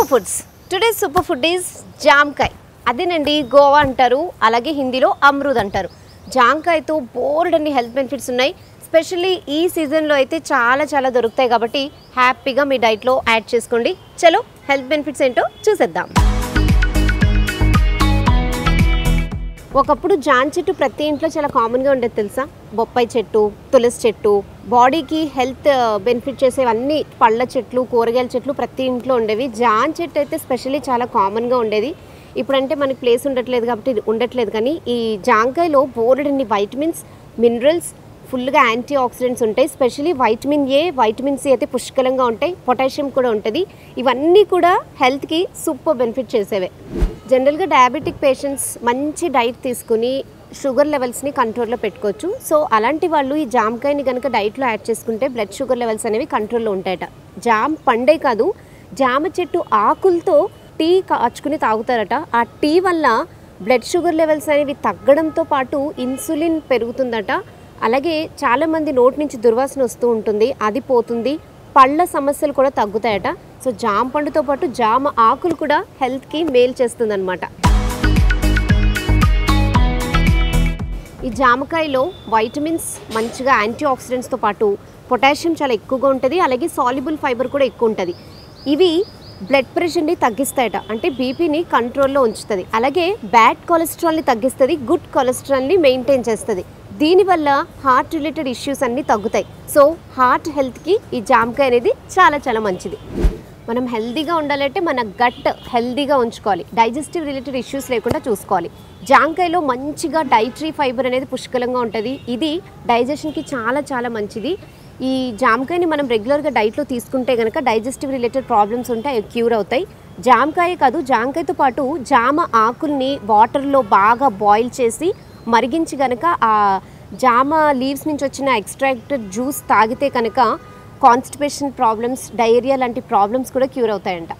Super foods today super food is జామకాయ్ అదేనండి guava అంటారు అలాగే హిందీలో అమృద్ అంటారు జామకాయతో బోల్డ్ అన్ని హెల్త్ బెనిఫిట్స్ ఉన్నాయి స్పెషల్లీ ఈ సీజన్లో అయితే చాలా చాలా దొరుకుతాయి కాబట్టి హ్యాపీగా మీ డైట్లో యాడ్ చేసుకోండి చలో హెల్త్ బెనిఫిట్స్ ఏంటో చూసేద్దాం ఒకప్పుడు జాన్ చెట్టు ప్రతి ఇంట్లో చాలా కామన్గా ఉండేది తెలుసా బొప్పాయి చెట్టు తులసి చెట్టు బాడీకి హెల్త్ బెనిఫిట్ చేసేవన్నీ పళ్ళ చెట్లు కూరగాయల చెట్లు ప్రతి ఇంట్లో ఉండేవి జాన్ చెట్టు అయితే స్పెషల్లీ చాలా కామన్గా ఉండేది ఇప్పుడంటే మనకి ప్లేస్ ఉండట్లేదు కాబట్టి ఇది ఉండట్లేదు కానీ ఈ జాంకాయలో బోర్డన్ని వైటమిన్స్ మినరల్స్ ఫుల్గా యాంటీ ఆక్సిడెంట్స్ ఉంటాయి specially vitamin A vitamin C అయితే పుష్కలంగా ఉంటాయి పొటాషియం కూడా ఉంటుంది ఇవన్నీ కూడా హెల్త్కి సూపర్ బెనిఫిట్ చేసేవే జనరల్గా డయాబెటిక్ పేషెంట్స్ మంచి డైట్ తీసుకుని షుగర్ లెవెల్స్ని కంట్రోల్లో పెట్టుకోవచ్చు సో అలాంటి వాళ్ళు ఈ జామకాయని కనుక డైట్లో యాడ్ చేసుకుంటే బ్లడ్ షుగర్ లెవెల్స్ అనేవి కంట్రోల్లో ఉంటాయట జామ్ పండే కాదు జామ చెట్టు ఆకులతో టీ కాచుకుని తాగుతారట ఆ టీ వల్ల బ్లడ్ షుగర్ లెవెల్స్ అనేవి తగ్గడంతో పాటు ఇన్సులిన్ పెరుగుతుందట అలాగే చాలామంది నోటి నుంచి దుర్వాసన వస్తూ ఉంటుంది అది పోతుంది పళ్ళ సమస్యలు కూడా తగ్గుతాయట సో జామ పండుతో పాటు జామ ఆకులు కూడా హెల్త్కి మేలు చేస్తుందన్నమాట ఈ జామకాయలో వైటమిన్స్ మంచిగా యాంటీ ఆక్సిడెంట్స్తో పాటు పొటాషియం చాలా ఎక్కువగా ఉంటుంది అలాగే సాల్యుబుల్ ఫైబర్ కూడా ఎక్కువ ఉంటుంది ఇవి బ్లడ్ ప్రెషర్ని తగ్గిస్తాయట అంటే బీపీని కంట్రోల్లో ఉంచుతుంది అలాగే బ్యాడ్ కొలెస్ట్రాల్ని తగ్గిస్తుంది గుడ్ కొలెస్ట్రాల్ని మెయింటైన్ చేస్తుంది దీనివల్ల హార్ట్ రిలేటెడ్ ఇష్యూస్ అన్నీ తగ్గుతాయి సో హార్ట్ హెల్త్కి ఈ జామకాయ అనేది చాలా చాలా మంచిది మనం హెల్తీగా ఉండాలంటే మన గట్ హెల్తీగా ఉంచుకోవాలి డైజెస్టివ్ రిలేటెడ్ ఇష్యూస్ లేకుండా చూసుకోవాలి జాంకాయలో మంచిగా డైటరీ ఫైబర్ అనేది పుష్కలంగా ఉంటుంది ఇది డైజెషన్కి చాలా చాలా మంచిది ఈ జామకాయని మనం రెగ్యులర్గా డైట్లో తీసుకుంటే కనుక డైజెస్టివ్ రిలేటెడ్ ప్రాబ్లమ్స్ ఉంటే అవి క్యూర్ అవుతాయి జామకాయ కాదు జామకాయతో పాటు జామ ఆకుల్ని వాటర్లో బాగా బాయిల్ చేసి మరిగించి కనుక ఆ జామ లీవ్స్ నుంచి వచ్చిన ఎక్స్ట్రాక్టెడ్ జ్యూస్ తాగితే కనుక కాన్స్టిపేషన్ ప్రాబ్లమ్స్ డయేరియా లాంటి ప్రాబ్లమ్స్ కూడా క్యూర్ అవుతాయంట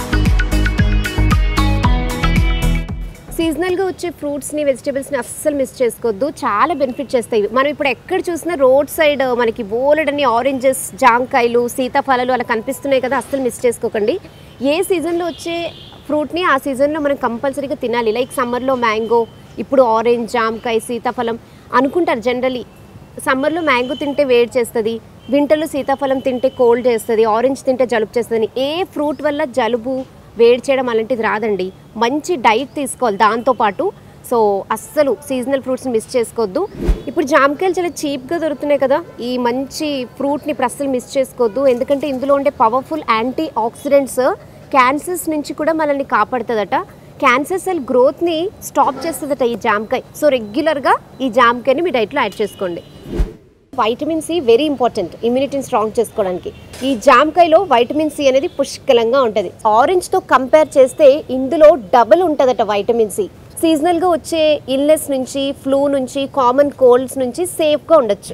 సీజనల్గా వచ్చే ఫ్రూట్స్ని వెజిటేబుల్స్ని అస్సలు మిస్ చేసుకోవద్దు చాలా బెనిఫిట్ చేస్తాయి ఇవి. మనం ఇప్పుడు ఎక్కడ చూసినా రోడ్ సైడ్ మనకి బోలెడన్ని ఆరెంజెస్ జాంకాయలు సీతాఫలాలు అలా కనిపిస్తున్నాయి కదా అస్సలు మిస్ చేసుకోకండి ఏ సీజన్లో వచ్చే ఫ్రూట్ని ఆ సీజన్లో మనం కంపల్సరీగా తినాలి లైక్ సమ్మర్లో మ్యాంగో ఇప్పుడు ఆరెంజ్ జామకాయ సీతాఫలం అనుకుంటారు జనరలీ సమ్మర్లో మ్యాంగో తింటే వేడి చేస్తుంది వింటర్లో సీతాఫలం తింటే కోల్డ్ చేస్తుంది ఆరెంజ్ తింటే జలుబు చేస్తుంది ఏ ఫ్రూట్ వల్ల జలుబు వేడి చేయడం అలాంటిది రాదండి మంచి డైట్ తీసుకోవాలి దాంతోపాటు సో అస్సలు సీజనల్ ఫ్రూట్స్ని మిస్ చేసుకోవద్దు ఇప్పుడు జామకాయలు చాలా చీప్గా దొరుకుతున్నాయి కదా ఈ మంచి ఫ్రూట్ని ఇప్పుడు అస్సలు మిస్ చేసుకోవద్దు ఎందుకంటే ఇందులో ఉండే పవర్ఫుల్ యాంటీ ఆక్సిడెంట్స్ క్యాన్సర్స్ నుంచి కూడా మనల్ని కాపాడుతుందట క్యాన్సర్ సెల్ గ్రోత్ని స్టాప్ చేస్తుందట ఈ జామకాయ సో రెగ్యులర్గా ఈ జామకాయని మీ డైట్లో యాడ్ చేసుకోండి వైటమిన్ సి వెరీ ఇంపార్టెంట్ ఇమ్యూనిటీని స్ట్రాంగ్ చేసుకోవడానికి ఈ జామకాయలో వైటమిన్ సి అనేది పుష్కలంగా ఉంటుంది ఆరెంజ్తో కంపేర్ చేస్తే ఇందులో డబుల్ ఉంటుందట వైటమిన్ సి సీజనల్గా వచ్చే ఇల్నెస్ నుంచి ఫ్లూ నుంచి కామన్ కోల్డ్స్ నుంచి సేఫ్గా ఉండొచ్చు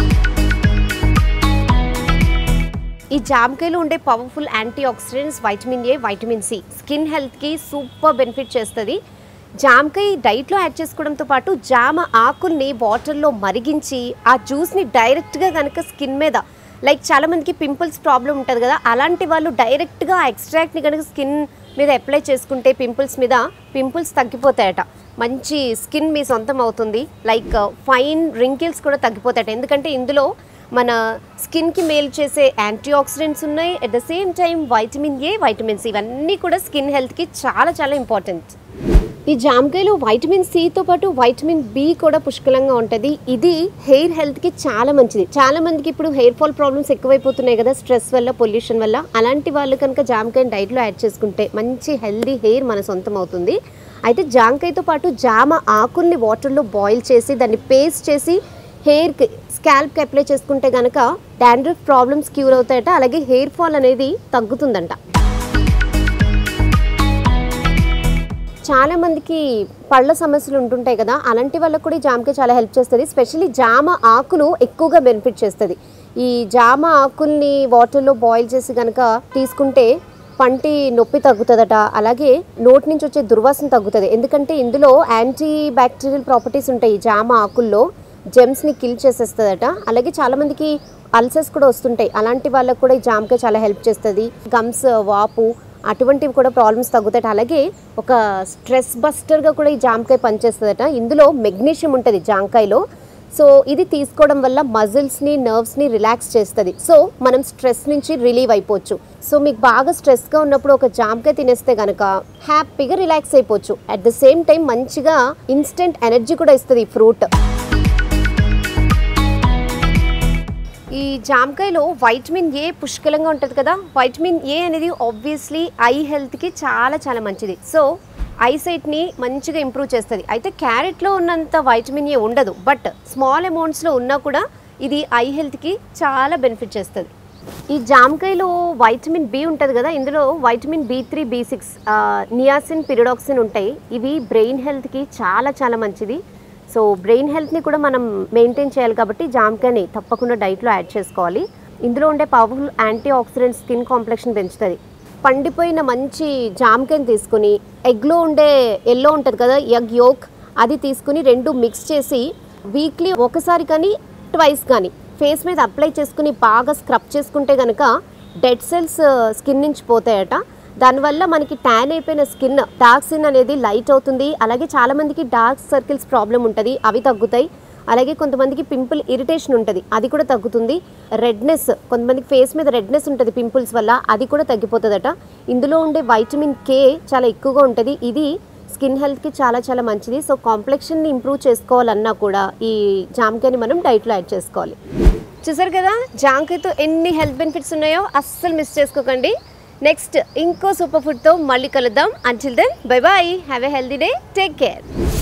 ఈ జామకాయలో ఉండే powerful antioxidants vitamin A vitamin C skin హెల్త్కి సూపర్ బెనిఫిట్ చేస్తుంది జామకాయ డైట్లో యాడ్ చేసుకోవడంతో పాటు జామ ఆకుల్ని వాటర్లో మరిగించి ఆ జ్యూస్ని డైరెక్ట్గా కనుక స్కిన్ మీద లైక్ చాలామందికి పింపుల్స్ ప్రాబ్లం ఉంటుంది కదా అలాంటి వాళ్ళు డైరెక్ట్గా ఆ ఎక్స్ట్రాక్ట్ని కనుక స్కిన్ మీద అప్లై చేసుకుంటే పింపుల్స్ మీద పింపుల్స్ తగ్గిపోతాయట మంచి స్కిన్ మీ సొంతం అవుతుంది లైక్ ఫైన్ రింకిల్స్ కూడా తగ్గిపోతాయట ఎందుకంటే ఇందులో మన స్కిన్కి మేలు చేసే యాంటీ ఆక్సిడెంట్స్ ఉన్నాయి at the same time vitamin A vitamin C ఇవన్నీ కూడా స్కిన్ హెల్త్కి చాలా చాలా ఇంపార్టెంట్ ఈ జామకాయలో వైటమిన్ సితో పాటు వైటమిన్ బి కూడా పుష్కలంగా ఉంటుంది ఇది హెయిర్ హెల్త్కి చాలా మంచిది చాలా మందికి ఇప్పుడు హెయిర్ ఫాల్ ప్రాబ్లమ్స్ ఎక్కువైపోతున్నాయి కదా స్ట్రెస్ వల్ల పొల్యూషన్ వల్ల అలాంటి వాళ్ళు కనుక జామకాయని డైట్లో యాడ్ చేసుకుంటే మంచి హెల్దీ హెయిర్ మన సొంతం అవుతుంది అయితే జామకాయతో పాటు జామ ఆకుల్ని వాటర్లో బాయిల్ చేసి దాన్ని పేస్ట్ చేసి హెయిర్కి స్కాల్ప్కి అప్లై చేసుకుంటే కనుక డాండ్రఫ్ ప్రాబ్లమ్స్ క్యూర్ అవుతాయట అలాగే హెయిర్ ఫాల్ అనేది తగ్గుతుందంట చాలా మందికి పళ్ళ సమస్యలు ఉంటుంటాయి కదా అలాంటి వాళ్ళకు కూడా ఈ జామకాయ చాలా హెల్ప్ చేస్తుంది స్పెషల్లీ జామ ఆకులు ఎక్కువగా బెనిఫిట్ చేస్తుంది ఈ జామ ఆకుల్ని వాటర్లో బాయిల్ చేసి కనుక తీసుకుంటే పంటి నొప్పి తగ్గుతుందట అలాగే నోటి నుంచి వచ్చే దుర్వాసన తగ్గుతుంది ఎందుకంటే ఇందులో యాంటీ బ్యాక్టీరియల్ ప్రాపర్టీస్ ఉంటాయి ఈ జామ ఆకుల్లో జెమ్స్ని కిల్ చేసేస్తుందట అలాగే చాలామందికి అల్సర్స్ కూడా వస్తుంటాయి అలాంటి వాళ్ళకు కూడా ఈ జామకాయ చాలా హెల్ప్ చేస్తుంది గమ్స్ వాపు అటువంటివి కూడా ప్రాబ్లమ్స్ తగ్గుతాయి అలాగే ఒక స్ట్రెస్ బస్టర్గా కూడా ఈ జామకాయ పనిచేస్తుందట ఇందులో మెగ్నీషియం ఉంటుంది జామకాయలో సో ఇది తీసుకోవడం వల్ల మజిల్స్ని నర్వ్స్ని రిలాక్స్ చేస్తుంది సో మనం స్ట్రెస్ నుంచి రిలీవ్ అయిపోవచ్చు సో మీకు బాగా స్ట్రెస్గా ఉన్నప్పుడు ఒక జామకాయ తినేస్తే కనుక హ్యాపీగా రిలాక్స్ అయిపోవచ్చు అట్ ద సేమ్ టైం మంచిగా ఇన్స్టెంట్ ఎనర్జీ కూడా ఇస్తుంది ఈ ఫ్రూట్ ఈ జామకాయలో వైటమిన్ ఏ పుష్కలంగా ఉంటుంది కదా వైటమిన్ ఏ అనేది ఆబ్వియస్లీ ఐ హెల్త్కి చాలా చాలా మంచిది సో ఐసైట్ని మంచిగా ఇంప్రూవ్ చేస్తుంది అయితే క్యారెట్లో ఉన్నంత వైటమిన్ ఏ ఉండదు బట్ స్మాల్ అమౌంట్స్లో ఉన్నా కూడా ఇది ఐ హెల్త్కి చాలా బెనిఫిట్ చేస్తుంది ఈ జామకాయలో వైటమిన్ బి ఉంటుంది కదా ఇందులో vitamin B three B six niacin pyridoxine ఉంటాయి ఇవి బ్రెయిన్ హెల్త్కి చాలా చాలా మంచిది సో బ్రెయిన్ హెల్త్ని కూడా మనం మెయింటైన్ చేయాలి కాబట్టి జామకాయని తప్పకుండా డైట్లో యాడ్ చేసుకోవాలి ఇందులో ఉండే powerful antioxidant skin complexion పెంచుతుంది పండిపోయిన మంచి జామకాయని తీసుకుని ఎగ్లో ఉండే ఎల్లో ఉంటుంది కదా ఎగ్ యోక్ అది తీసుకుని రెండు మిక్స్ చేసి వీక్లీ ఒకసారి కానీ ట్వైస్ కానీ ఫేస్ మీద అప్లై చేసుకుని బాగా స్క్రబ్ చేసుకుంటే కనుక డెడ్ సెల్స్ స్కిన్ నుంచి పోతాయట దానివల్ల మనకి ట్యాన్ అయిపోయిన స్కిన్ డార్క్ స్కిన్ అనేది లైట్ అవుతుంది అలాగే చాలామందికి డార్క్ సర్కిల్స్ ప్రాబ్లం ఉంటుంది అవి తగ్గుతాయి అలాగే కొంతమందికి పింపుల్ ఇరిటేషన్ ఉంటుంది అది కూడా తగ్గుతుంది రెడ్నెస్ కొంతమందికి ఫేస్ మీద రెడ్నెస్ ఉంటుంది పింపుల్స్ వల్ల అది కూడా తగ్గిపోతుందట ఇందులో ఉండే వైటమిన్ కే చాలా ఎక్కువగా ఉంటుంది ఇది స్కిన్ హెల్త్కి చాలా చాలా మంచిది సో కాంప్లెక్షన్ని ఇంప్రూవ్ చేసుకోవాలన్నా కూడా ఈ జామకాయని మనం డైట్లో యాడ్ చేసుకోవాలి చూసారు కదా జామకాయతో ఎన్ని హెల్త్ బెనిఫిట్స్ ఉన్నాయో అస్సలు మిస్ చేసుకోకండి నెక్స్ట్ ఇంకో సూపర్ ఫుడ్తో మళ్ళీ కలుద్దాం until then bye bye have a healthy day take care